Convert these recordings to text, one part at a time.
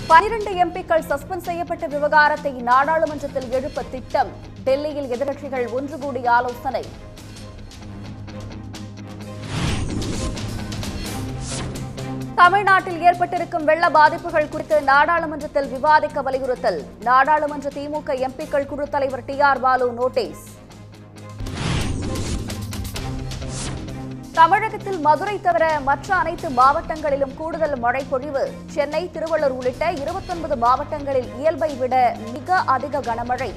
பனிரண்டு எம்பிக்கள் சஸ்பெண்ட் செய்யப்பட்ட விவகாரத்தை நாடாளுமன்றத்தில் எழுப்ப திட்டம் டெல்லியில் எதிர்க்கட்சிகள் ஒன்று கூடி ஆலோசனை தமிழ்நாட்டில் ஏற்பட்டிருக்கும் வெள்ள பாதிப்புகள் குறித்து நாடாளுமன்றத்தில் விவாதிக்க வலியுறுத்தல் நாடாளுமன்ற திமுக எம்பிக்கள் குழு தலைவர் டி ஆர் பாலு நோட்டீஸ் தமிழகத்தில் மதுரை தவிர மற்ற அனைத்து மாவட்டங்களிலும் கூடுதல் மழை பொழிவு சென்னை திருவள்ளூர் உள்ளிட்ட இருபத்தொன்பது மாவட்டங்களில் இயல்பை விட மிக அதிக கனமழை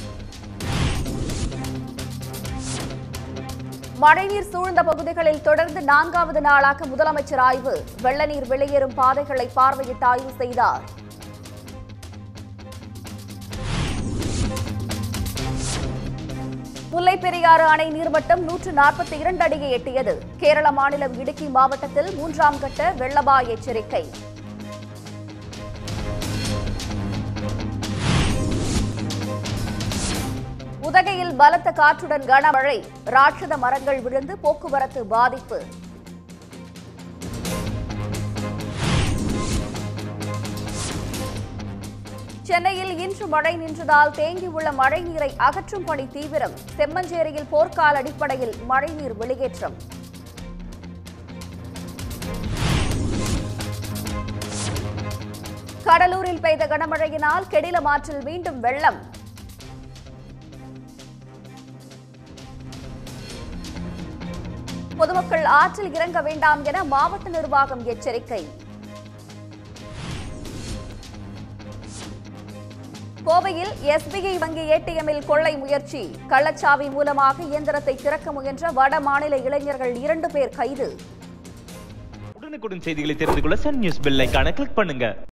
மழைநீர் சூழ்ந்த பகுதிகளில் தொடர்ந்து நான்காவது நாளாக முதலமைச்சர் ஆய்வு வெள்ள நீர் வெளியேறும் பாதைகளை பார்வையிட்டு ஆய்வு செய்தார் முல்லைப் பெரியாறு அணை நீர்மட்டம் நூற்று நாற்பத்தி இரண்டு அடியை எட்டியது கேரள மாநிலம் இடுக்கி மாவட்டத்தில் மூன்றாம் கட்ட வெள்ளபாய எச்சரிக்கை உதகையில் பலத்த காற்றுடன் கனமழை ராட்சத மரங்கள் விழுந்து போக்குவரத்து பாதிப்பு சென்னையில் இன்று மழை நின்றதால் தேங்கியுள்ள மழைநீரை அகற்றும் பணி தீவிரம் செம்மஞ்சேரியில் போர்க்கால அடிப்படையில் மழைநீர் வெளியேற்றம் கடலூரில் பெய்த கனமழையினால் கெடிலம் ஆற்றில் மீண்டும் வெள்ளம் பொதுமக்கள் ஆற்றில் இறங்க வேண்டாம் என மாவட்ட நிர்வாகம் எச்சரிக்கை கோவையில் எஸ்பிஐ வங்கி ஏடிஎம்மில் கொள்ளை முயற்சி கள்ளச்சாவி மூலமாக இயந்திரத்தை திறக்க முயன்ற வட மாநில இளைஞர்கள் இரண்டு பேர் கைது உடனுக்குடன் செய்திகளை தெரிந்து கொள்ள சன் நியூஸ் பெல் ஐகானை கிளிக் பண்ணுங்க